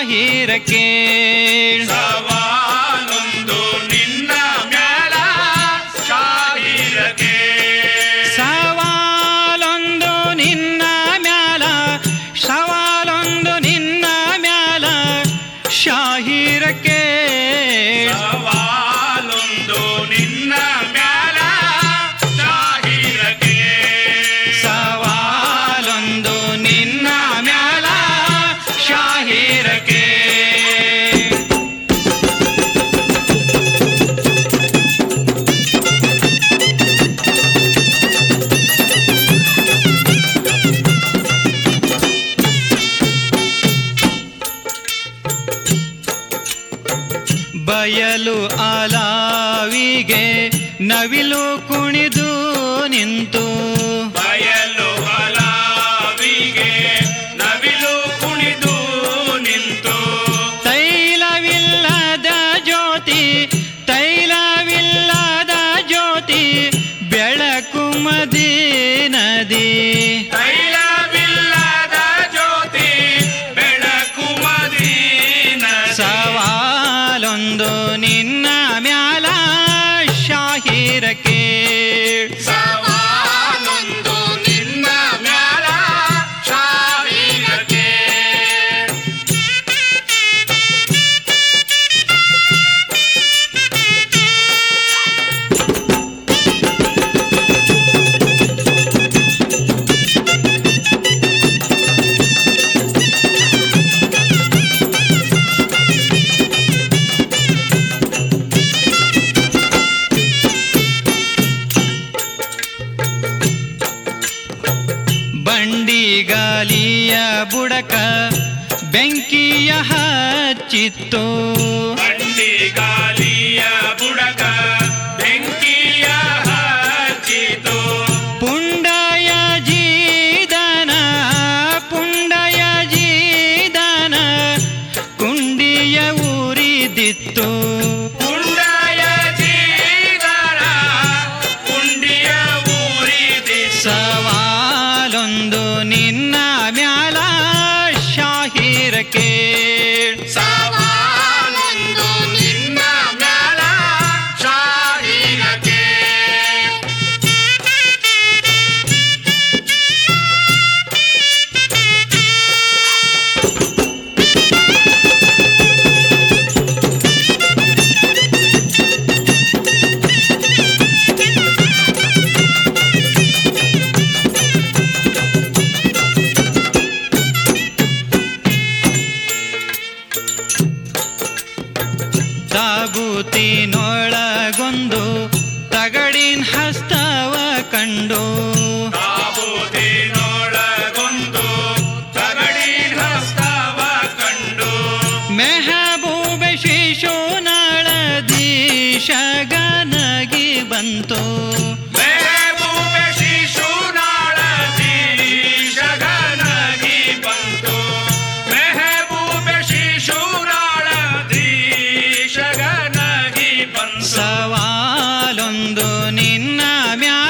ಶಾಹಿರ ಕೇಳ್ ಸವಾಲೊಂದು ನಿನ್ನ ಮ್ಯಾಲ ಶಾಹಿರಗೆ ಸವಾಲೊಂದು ನಿನ್ನ ಮ್ಯಾಲ ಸವಾಲೊಂದು ನಿನ್ನ ಮ್ಯಾಲ ಶಾಹಿರ ಕೇಳ್ ಸವಾಲೊಂದು ನಿನ್ನ ಮ್ಯಾಲ ಶಾಹಿರಗೆ ಸವಾಲೊಂದು ನಿನ್ನ ಮ್ಯಾಲ ಶಾಹಿರ ಕೇಳ್ ಬಯಲು ಅಲಾವಿಗೆ ನವಿಲು ಕುಣಿದು ನಿಂತು ಬಯಲು ಅಲಾವಿಗೆ ನವಿಲು ಕುಣಿದು ನಿಂತು ತೈಲವಿಲ್ಲದ ಜ್ಯೋತಿ ತೈಲವಿಲ್ಲದ ಜ್ಯೋತಿ ಬೆಳಕು ಮದಿ ನದಿ ತೈಲವಿಲ್ಲದ ಜ್ಯೋತಿ ಬೆಳಕು ಮದೀನ ಸವಾಲೊಂದು ನಿನ್ನ ಮ್ಯಾಲ ಶಾಹಿರ ಕೇಳ್ ಸವಾಲೊಂದು ನಿನ್ನ ಮ್ಯಾಲ ಶಾಹಿರಗೆ ಬಂಡಿ ಗಾಲಿಯ ಬುಡಕ ಬೆಂಕಿಯ ಹಚ್ಚಿತ್ತು ಬಂಡಿ ಗಾಲಿಯ ಬುಡಕ ಬೆಂಕಿಯ ಹಚ್ಚಿತು ಪುಂಡಯ ಜೀದನ ಪುಂಡಯ ಜೀದನ ಕುಂಡಿಯ ಊರಿದಿತ್ತು ಪುಂಡಯ ಜೀವನ ಪುಂಡಿಯ ಊರಿದಿ ಸವಾಲೊಂದು ನಿನ್ನ ಮ್ಯಾಲ ಶಾಹಿರ ಕೇಳ್ ಸವಾಲೊಂದು ನಿನ್ನ ಮ್ಯಾಲ ಶಾಹಿರಗೆ ತಾಬೂತಿನೊಳಗೊಂದು ತಗಡಿನ ಹಸ್ತವ ಕಂಡು ತಾಬೂತಿನೊಳಗೊಂದು ತಗಡಿನ ಹಸ್ತವ ಕಂಡು ಮೆಹಬೂಬ ಶಿಶುನಾಳದಿ ಶಗನಗಿ ಬಂತು ಮೆಹಬೂಬೆ ಶಿಶುನಾಳದಿ ಶಗನಗಿ ಬಂತು ಮೆಹಬೂಬೆ ಶಿಶುನಾಳದಿ ಶಗನಗಿ ಬಂತು ಸವಾಲೊಂದು ನಿನ್ನ ಮ್ಯಾಲ